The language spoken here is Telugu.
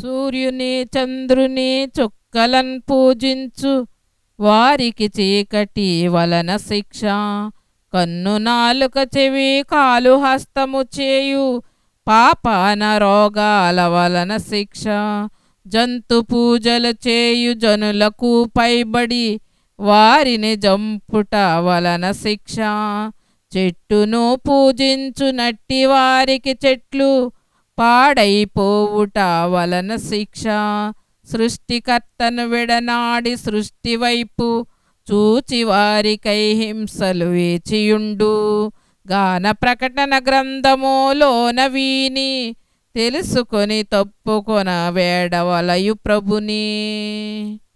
సూర్యుని చంద్రుని చుక్కలన్ పూజించు వారికి చీకటి వలన శిక్ష కన్ను నాలుక చెవి కాలు హస్తము చేయు పాపాన రోగాల వలన శిక్ష జంతు పూజలు చేయు జనులకు పైబడి వారిని జంపుట వలన శిక్ష చెట్టును పూజించు నట్టి వారికి చెట్లు పాడైపోవుట వలన శిక్ష సృష్టికర్తను విడనాడి సృష్టి వైపు చూచి వారికై హింసలు వేచియుండు గాన ప్రకటన గ్రంథములోన వీని తెలుసుకొని తప్పుకొన వేడవలయు ప్రభుని